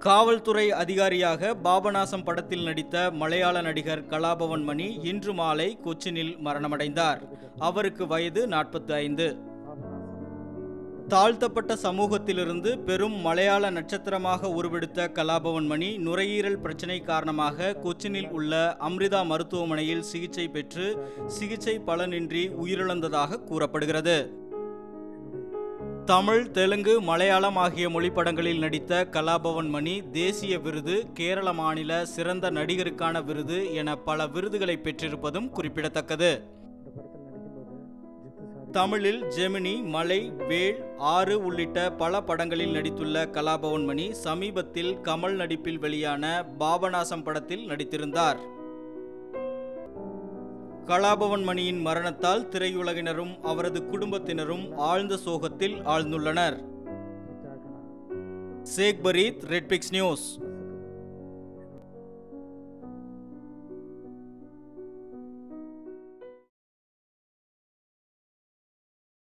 காவல்துறை அதிகாரியாக பாபநாசம் படத்தில் நடித்த மலையாள நடிகர் கலாபவன் மணி இன்று மாலை கொச்சினில் மரணமடைந்தார் அவருக்கு வயது நாற்பத்தி ஐந்து தாழ்த்தப்பட்ட சமூகத்திலிருந்து பெரும் மலையாள நட்சத்திரமாக உருவெடுத்த கலாபவன் மணி நுரையீரல் பிரச்சினை காரணமாக கொச்சினில் உள்ள அம்ரிதா மருத்துவமனையில் சிகிச்சை பெற்று சிகிச்சை பலனின்றி உயிரிழந்ததாக கூறப்படுகிறது தமிழ் தெலுங்கு மலையாளம் ஆகிய மொழிப்படங்களில் நடித்த கலாபவன் மணி தேசிய விருது கேரள மாநில சிறந்த நடிகருக்கான விருது என பல விருதுகளை பெற்றிருப்பதும் குறிப்பிடத்தக்கது தமிழில் ஜெமினி மலை வேள் ஆறு உள்ளிட்ட பல படங்களில் நடித்துள்ள கலாபவன் மணி சமீபத்தில் கமல் நடிப்பில் வெளியான பாபநாசம் படத்தில் நடித்திருந்தார் கலாபவன் மணியின் மரணத்தால் திரையுலகினரும் அவரது குடும்பத்தினரும் ஆழ்ந்த சோகத்தில் ஆழ்ந்துள்ளனர் சேக் பரீத் ரெட்பிக்ஸ் நியூஸ்